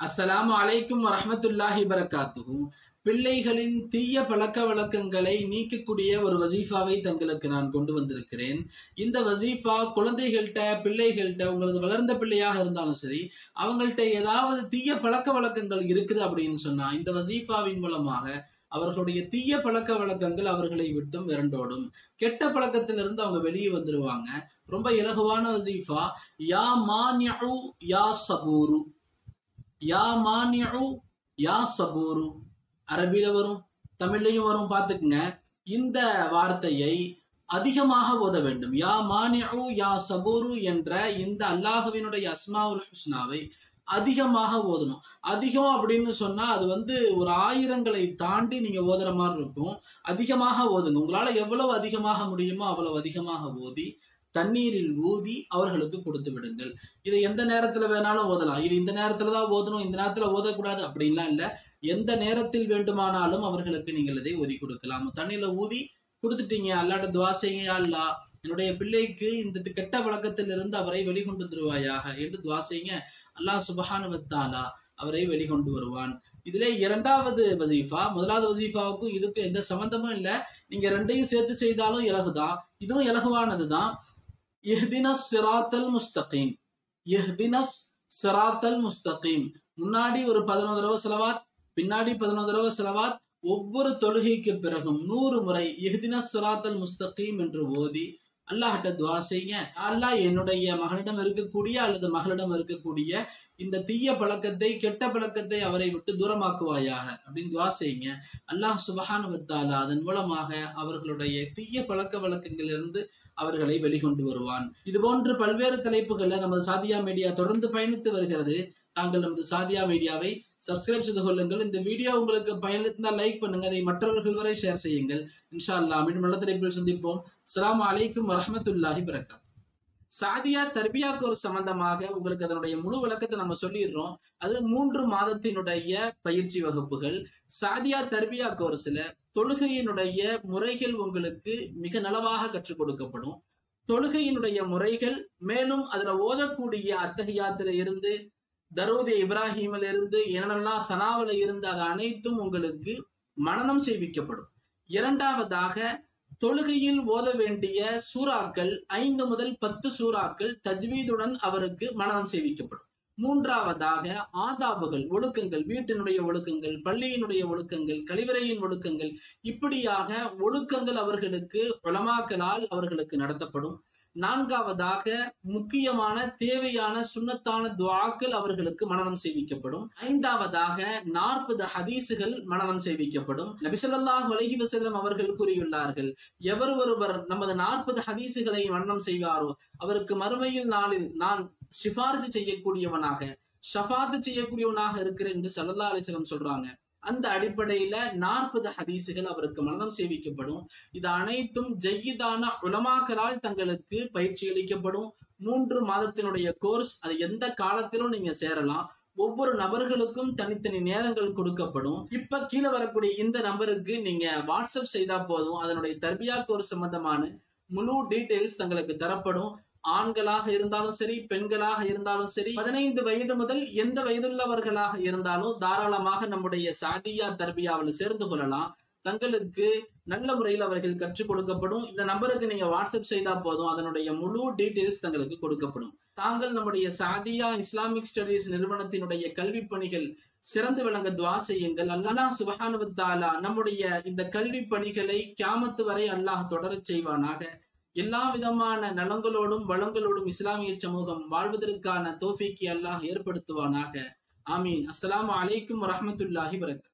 அஸ்ஸலாமு அலைக்கும் வரஹ்மத்துல்லாஹி வரகாத்துஹு பிள்ளைகளின் தீய பழக்க வழக்கங்களை நீக்கக்கூடிய ஒரு வசீஃபாவை தங்களுக்கு நான் கொண்டு வந்திருக்கிறேன் இந்த வசீஃபா குழந்தைகள்கிட்ட பிள்ளைகள்கிட்ட உங்களது வளர்ந்த பிள்ளையாக இருந்தாலும் சரி அவங்கள்ட்ட ஏதாவது தீய பழக்க வழக்கங்கள் இருக்குது அப்படின்னு சொன்னா இந்த வசீஃபாவின் மூலமாக அவர்களுடைய தீய பழக்க வழக்கங்கள் அவர்களை விட்டும் விரண்டோடும் கெட்ட பழக்கத்திலிருந்து அவங்க வெளியே வந்துருவாங்க ரொம்ப இலகுவான வசீஃபா யா மான்யு யா சபூரு யா மான்யு யா சபூரு அரபியில வரும் தமிழ்லையும் வரும் பார்த்துக்குங்க இந்த வார்த்தையை அதிகமாக ஓத வேண்டும் யா மான்யு யா சபூரு என்ற இந்த அல்லாஹுவினுடைய அஸ்மாவுல் ஹுஸ்னாவை அதிகமாக ஓதணும் அதிகம் அப்படின்னு சொன்னா அது வந்து ஒரு ஆயிரங்களை தாண்டி நீங்க ஓதுற மாதிரி இருக்கும் அதிகமாக ஓதுங்க உங்களால எவ்வளவு அதிகமாக முடியுமோ அவ்வளவு அதிகமாக ஓதி தண்ணீரில் ஊதி அவர்களுக்கு கொடுத்து விடுங்கள் இதை எந்த நேரத்துல வேணாலும் ஓதலாம் இது இந்த நேரத்துல தான் ஓதணும் இந்த நேரத்துல ஓதக்கூடாது அப்படின்லாம் இல்ல எந்த நேரத்தில் வேண்டுமானாலும் அவர்களுக்கு நீங்கள் இதை ஓதி கொடுக்கலாம் தண்ணியில ஊதி கொடுத்துட்டீங்க அல்லாட்ட துவா செய்யுங்க யா அல்லா என்னுடைய பிள்ளைக்கு இந்த கெட்ட பழக்கத்திலிருந்து அவரை வெளிக்கொண்டு தருவாயாக என்று துவா செய்யுங்க அல்லாஹ் சுபஹானுவத்தாலா அவரை வெளிக்கொண்டு வருவான் இதுல இரண்டாவது வசீஃபா முதலாவது வசீஃபாவுக்கும் இதுக்கும் எந்த சம்பந்தமும் இல்லை நீங்க ரெண்டையும் சேர்த்து செய்தாலும் இலகுதான் இதுவும் இலகுவானதுதான் இஹ்தினஸ் சிராத்தல் முஸ்தகீம் இஹ்தினஸ் சிராத்தல் முஸ்தகீம் முன்னாடி ஒரு பதினொன்று தடவை செலவாத் பின்னாடி பதினொன்று தடவை செலவாத் ஒவ்வொரு தொழுகைக்கு பிறகும் நூறு முறை இஹ்தினஸ் சிராத்தல் முஸ்தகீம் என்று ஓதி அல்லாஹ்ட்ட துவா செய்யுங்க அல்லாஹ் என்னுடைய மகனிடம் இருக்கக்கூடிய அல்லது மகளிடம் இருக்கக்கூடிய இந்த தீய பழக்கத்தை கெட்ட பழக்கத்தை அவரை விட்டு தூரமாக்குவாயாக அப்படின்னு துவா செய்யுங்க அல்லாஹ் சுபஹானுவத்தாலா அதன் மூலமாக அவர்களுடைய தீய பழக்க வழக்கங்களிலிருந்து அவர்களை வெளிக்கொண்டு வருவான் இது போன்று பல்வேறு தலைப்புகள்ல நமது சாதியா மீடியா தொடர்ந்து பயணித்து வருகிறது தாங்கள் நமது சாதியா மீடியாவை சப்ஸ்கிரைப் செய்து கொள்ளுங்கள் இந்த வீடியோ உங்களுக்கு பயனிருந்தால் லைக் பண்ணுங்க அதை மற்றவர்கள் வரை ஷேர் செய்யுங்கள் இன்ஷா அல்லா மீண்டும் நல்ல தலைப்பில் சந்திப்போம் அஸ்லாம் அலைக்கும் வரமத்துல்லாஹி வரகாத் சாதியா தர்பியா கோர்ஸ் சம்பந்தமாக உங்களுக்கு அதனுடைய முழு விளக்கத்தை நம்ம சொல்லிடுறோம் அது மூன்று மாதத்தினுடைய பயிற்சி வகுப்புகள் சாதியா தர்பியா கோர்ஸ்ல தொழுகையினுடைய முறைகள் உங்களுக்கு மிக நலவாக கற்றுக் கொடுக்கப்படும் தொழுகையினுடைய முறைகள் மேலும் அதுல ஓதக்கூடிய அத்தகையாத்துல இருந்து தரூதி இப்ராஹிமில் இருந்து என்னெல்லாம் சனாவில இருந்து அது அனைத்தும் உங்களுக்கு மனநம் செய்விக்கப்படும் இரண்டாவதாக தொழுகையில் ஓத வேண்டிய சூறாக்கள் ஐந்து முதல் பத்து சூறாக்கள் தஜ்வீதுடன் அவருக்கு மனநம் செய்விக்கப்படும் மூன்றாவதாக ஆதாபுகள் ஒழுக்கங்கள் வீட்டினுடைய ஒழுக்கங்கள் பள்ளியினுடைய ஒழுக்கங்கள் கழிவறையின் ஒழுக்கங்கள் இப்படியாக ஒழுக்கங்கள் அவர்களுக்கு உளமாக்கலால் அவர்களுக்கு நடத்தப்படும் நான்காவதாக முக்கியமான தேவையான சுண்ணத்தான துவாக்கள் அவர்களுக்கு மனநம் செய்விக்கப்படும் ஐந்தாவதாக நாற்பது ஹதீசுகள் மனநம் செய்விக்கப்படும் நபிசல்லாஹ் வலகி வசல்லம் அவர்கள் கூறியுள்ளார்கள் எவர் ஒருவர் நமது நாற்பது ஹதீசுகளை மனநம் செய்வாரோ அவருக்கு மறுமையில் நாளில் நான் சிபாரிசு செய்யக்கூடியவனாக ஷஃபாத்து செய்யக்கூடியவனாக இருக்கிறேன் என்று சல்லல்லா அலிஸ்லம் சொல்றாங்க அந்த அடிப்படையில நாற்பது ஹதீசுகள் அவருக்கு மனதம் சேவிக்கப்படும் இது அனைத்தும் ஜெய்யிதான உலமாக்களால் தங்களுக்கு பயிற்சி அளிக்கப்படும் மூன்று மாதத்தினுடைய கோர்ஸ் அது எந்த காலத்திலும் நீங்க சேரலாம் ஒவ்வொரு நபர்களுக்கும் தனித்தனி நேரங்கள் கொடுக்கப்படும் இப்ப கீழே வரக்கூடிய இந்த நம்பருக்கு நீங்க வாட்ஸ்அப் செய்தா போதும் அதனுடைய தர்பியா கோர்ஸ் சம்பந்தமான முழு டீடைல்ஸ் தங்களுக்கு தரப்படும் ஆண்களாக இருந்தாலும் சரி பெண்களாக இருந்தாலும் சரி பதினைந்து வயது முதல் எந்த வயதுள்ளவர்களாக இருந்தாலும் தாராளமாக நம்முடைய சாதியா தர்பியாவில் சேர்ந்து கொள்ளலாம் தங்களுக்கு நல்ல முறையில் அவர்கள் கற்றுக் கொடுக்கப்படும் இந்த நம்பருக்கு நீங்க வாட்ஸ்அப் செய்தா போதும் அதனுடைய முழு டீடைல்ஸ் தங்களுக்கு கொடுக்கப்படும் தாங்கள் நம்முடைய சாதியா இஸ்லாமிக் ஸ்டடீஸ் நிறுவனத்தினுடைய கல்வி பணிகள் சிறந்து விளங்க துவா செய்யுங்கள் அல்லாஹ் சுபஹானுவத்தாலா நம்முடைய இந்த கல்வி பணிகளை கியாமத்து வரை அல்லாஹ் தொடரச் செய்வானாக எல்லா விதமான நலங்களோடும் வளங்களோடும் இஸ்லாமிய சமூகம் வாழ்வதற்கான தோஃபிக்கு அல்லாஹ் ஏற்படுத்துவானாக ஆமீன் அஸ்லாம் அலைக்கும் வரமத்துல்லாஹி வரக்